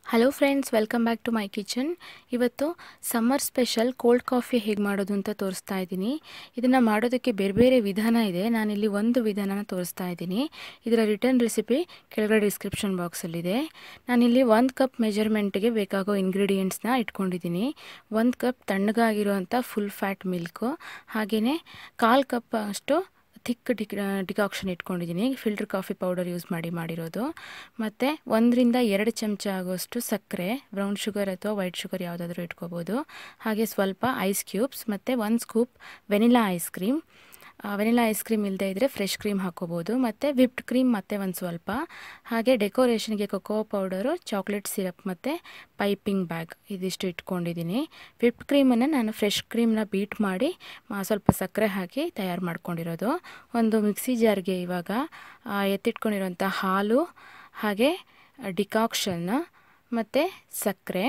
hello friends welcome back to my kitchen ಇವತ್ತು summer special cold coffee ಹೇಗೆ ಮಾಡೋದು ಅಂತ ತೋರಿಸ್ತಾ ಇದ್ದೀನಿ ಇದನ್ನು ಮಾಡೋದಕ್ಕೆ ಬೇರೆ ಬೇರೆ ವಿಧಾನ ಇದೆ ನಾನಿಲ್ಲಿ ಒಂದು ವಿಧಾನನ ತೋರಿಸ್ತಾ ಇದ್ದೀನಿ ಇದರ ರಿಟರ್ನ್ ರೆಸಿಪಿ ಕೆಳಗಡೆ ಡಿಸ್ಕ್ರಿಪ್ಷನ್ ಬಾಕ್ಸಲ್ಲಿದೆ ನಾನಿಲ್ಲಿ ಒಂದು ಕಪ್ ಮೆಜರ್ಮೆಂಟ್ಗೆ ಬೇಕಾಗೋ ಇಂಗ್ರೀಡಿಯೆಂಟ್ಸ್ನ ಇಟ್ಕೊಂಡಿದ್ದೀನಿ ಒಂದು ಕಪ್ ತಣ್ಣಗಾಗಿರುವಂಥ ಫುಲ್ ಫ್ಯಾಟ್ ಮಿಲ್ಕು ಹಾಗೆಯೇ ಕಾಲು ಕಪ್ ಅಷ್ಟು ಥಿಕ್ ಡಿಕ್ ಡಿಕಾಕ್ಷನ್ ಇಟ್ಕೊಂಡಿದ್ದೀನಿ ಫಿಲ್ಟರ್ ಕಾಫಿ ಪೌಡರ್ ಯೂಸ್ ಮಾಡಿ ಮಾಡಿರೋದು ಮತ್ತು ಒಂದರಿಂದ ಎರಡು ಚಮಚ ಆಗೋಷ್ಟು ಸಕ್ಕರೆ ಬ್ರೌನ್ ಶುಗರ್ ಅಥವಾ ವೈಟ್ ಶುಗರ್ ಯಾವುದಾದ್ರೂ ಇಟ್ಕೋಬೋದು ಹಾಗೆ ಸ್ವಲ್ಪ ಐಸ್ ಕ್ಯೂಬ್ಸ್ ಮತ್ತು ಒಂದು scoop vanilla ice cream vanilla ice cream ಇಲ್ಲದೆ ಇದ್ದರೆ ಫ್ರೆಶ್ ಕ್ರೀಮ್ ಹಾಕೋಬೋದು ಮತ್ತು ವಿಪ್ಡ್ ಕ್ರೀಮ್ ಮತ್ತು ಒಂದು ಸ್ವಲ್ಪ ಹಾಗೆ ಡೆಕೋರೇಷನ್ಗೆ ಕೊಕೋ ಪೌಡರು ಚಾಕ್ಲೇಟ್ ಸಿರಪ್ ಮತ್ತು ಪೈಪಿಂಗ್ ಬ್ಯಾಗ್ ಇದಿಷ್ಟು ಇಟ್ಕೊಂಡಿದ್ದೀನಿ ವಿಪ್ಡ್ ಕ್ರೀಮನ್ನು ನಾನು ಫ್ರೆಶ್ ಕ್ರೀಮ್ನ ಬೀಟ್ ಮಾಡಿ ಸ್ವಲ್ಪ ಸಕ್ಕರೆ ಹಾಕಿ ತಯಾರು ಮಾಡ್ಕೊಂಡಿರೋದು ಒಂದು ಮಿಕ್ಸಿ ಜಾರ್ಗೆ ಇವಾಗ ಎತ್ತಿಟ್ಕೊಂಡಿರೋಂಥ ಹಾಲು ಹಾಗೆ ಡಿಕಾಕ್ಷನ್ನ ಮತ್ತು ಸಕ್ಕರೆ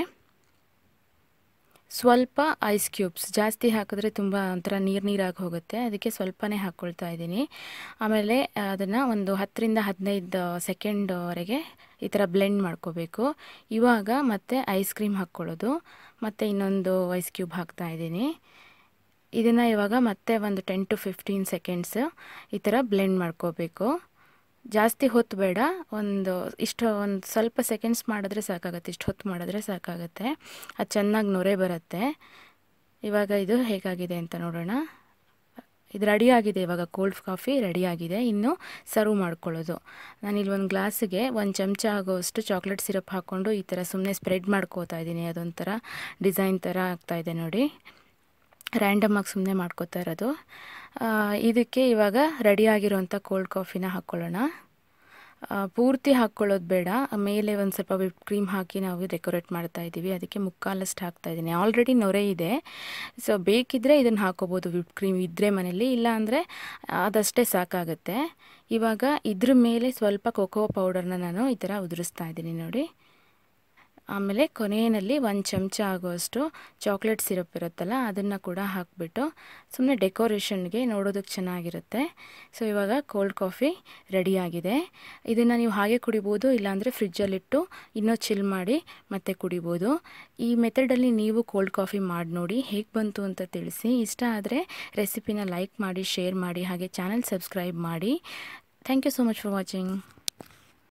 ಸ್ವಲ್ಪ ಐಸ್ ಕ್ಯೂಬ್ಸ್ ಜಾಸ್ತಿ ಹಾಕಿದ್ರೆ ತುಂಬ ಒಂಥರ ನೀರು ನೀರಾಗಿ ಹೋಗುತ್ತೆ ಅದಕ್ಕೆ ಸ್ವಲ್ಪನೇ ಹಾಕ್ಕೊಳ್ತಾ ಇದ್ದೀನಿ ಆಮೇಲೆ ಅದನ್ನು ಒಂದು ಹತ್ತರಿಂದ ಹದಿನೈದು ಸೆಕೆಂಡ್ವರೆಗೆ ಈ ಥರ ಬ್ಲೆಂಡ್ ಮಾಡ್ಕೋಬೇಕು ಇವಾಗ ಮತ್ತೆ ಐಸ್ ಕ್ರೀಮ್ ಹಾಕ್ಕೊಳ್ಳೋದು ಮತ್ತು ಇನ್ನೊಂದು ಐಸ್ ಕ್ಯೂಬ್ ಹಾಕ್ತಾ ಇದ್ದೀನಿ ಇದನ್ನು ಇವಾಗ ಮತ್ತೆ ಒಂದು ಟೆನ್ ಟು ಫಿಫ್ಟೀನ್ ಸೆಕೆಂಡ್ಸ್ ಈ ಥರ ಬ್ಲೆಂಡ್ ಮಾಡ್ಕೋಬೇಕು ಜಾಸ್ತಿ ಹೊತ್ತು ಬೇಡ ಒಂದು ಇಷ್ಟು ಒಂದು ಸ್ವಲ್ಪ ಸೆಕೆಂಡ್ಸ್ ಮಾಡಿದ್ರೆ ಸಾಕಾಗುತ್ತೆ ಇಷ್ಟು ಹೊತ್ತು ಮಾಡಿದ್ರೆ ಸಾಕಾಗುತ್ತೆ ಅದು ಚೆನ್ನಾಗಿ ನೊರೆ ಬರುತ್ತೆ ಇವಾಗ ಇದು ಹೇಗಾಗಿದೆ ಅಂತ ನೋಡೋಣ ಇದು ರೆಡಿಯಾಗಿದೆ ಇವಾಗ ಕೋಲ್ಡ್ ಕಾಫಿ ರೆಡಿಯಾಗಿದೆ ಇನ್ನು ಸರ್ವ್ ಮಾಡ್ಕೊಳ್ಳೋದು ನಾನಿಲ್ಲಿ ಒಂದು ಗ್ಲಾಸಿಗೆ ಒಂದು ಚಮಚ ಆಗೋಷ್ಟು ಚಾಕ್ಲೇಟ್ ಸಿರಪ್ ಹಾಕ್ಕೊಂಡು ಈ ಥರ ಸುಮ್ಮನೆ ಸ್ಪ್ರೆಡ್ ಮಾಡ್ಕೋತಾ ಇದ್ದೀನಿ ಅದೊಂಥರ ಡಿಸೈನ್ ಥರ ಆಗ್ತಾಯಿದೆ ನೋಡಿ ರ್ಯಾಂಡಮಾಗಿ ಸುಮ್ಮನೆ ಮಾಡ್ಕೋತಾ ಇರೋದು ಇದಕ್ಕೆ ಇವಾಗ ರೆಡಿಯಾಗಿರೋಂಥ ಕೋಲ್ಡ್ ಕಾಫಿನ ಹಾಕ್ಕೊಳ್ಳೋಣ ಪೂರ್ತಿ ಹಾಕ್ಕೊಳ್ಳೋದು ಬೇಡ ಮೇಲೆ ಒಂದು ಸ್ವಲ್ಪ ವಿಪ್ ಕ್ರೀಮ್ ಹಾಕಿ ನಾವು ಡೆಕೋರೇಟ್ ಮಾಡ್ತಾ ಇದ್ದೀವಿ ಅದಕ್ಕೆ ಮುಕ್ಕಾಲಷ್ಟು ಹಾಕ್ತಾ ಇದ್ದೀನಿ ಆಲ್ರೆಡಿ ನೊರೆ ಇದೆ ಸೊ ಬೇಕಿದ್ದರೆ ಇದನ್ನು ಹಾಕೋಬೋದು ವಿಪ್ ಕ್ರೀಮ್ ಇದ್ದರೆ ಮನೇಲಿ ಇಲ್ಲ ಅಂದರೆ ಅದಷ್ಟೇ ಸಾಕಾಗುತ್ತೆ ಇವಾಗ ಇದ್ರ ಮೇಲೆ ಸ್ವಲ್ಪ ಕೊಕೋ ಪೌಡರ್ನ ನಾನು ಈ ಥರ ಉದುರಿಸ್ತಾ ಇದ್ದೀನಿ ನೋಡಿ ಆಮೇಲೆ ಕೊನೆಯಲ್ಲಿ ಒಂದು ಚಮಚ ಆಗೋಷ್ಟು ಚಾಕ್ಲೇಟ್ ಸಿರಪ್ ಇರುತ್ತಲ್ಲ ಅದನ್ನು ಕೂಡ ಹಾಕಿಬಿಟ್ಟು ಸುಮ್ಮನೆ ಡೆಕೋರೇಷನ್ಗೆ ನೋಡೋದಕ್ಕೆ ಚೆನ್ನಾಗಿರುತ್ತೆ ಸೊ ಇವಾಗ ಕೋಲ್ಡ್ ಕಾಫಿ ರೆಡಿಯಾಗಿದೆ ಇದನ್ನು ನೀವು ಹಾಗೆ ಕುಡಿಬೋದು ಇಲ್ಲಾಂದರೆ ಫ್ರಿಜ್ಜಲ್ಲಿಟ್ಟು ಇನ್ನೂ ಚಿಲ್ ಮಾಡಿ ಮತ್ತೆ ಕುಡಿಬೋದು ಈ ಮೆಥಡಲ್ಲಿ ನೀವು ಕೋಲ್ಡ್ ಕಾಫಿ ಮಾಡಿ ನೋಡಿ ಹೇಗೆ ಬಂತು ಅಂತ ತಿಳಿಸಿ ಇಷ್ಟ ಆದರೆ ರೆಸಿಪಿನ ಲೈಕ್ ಮಾಡಿ ಶೇರ್ ಮಾಡಿ ಹಾಗೆ ಚಾನಲ್ ಸಬ್ಸ್ಕ್ರೈಬ್ ಮಾಡಿ thank you so much for watching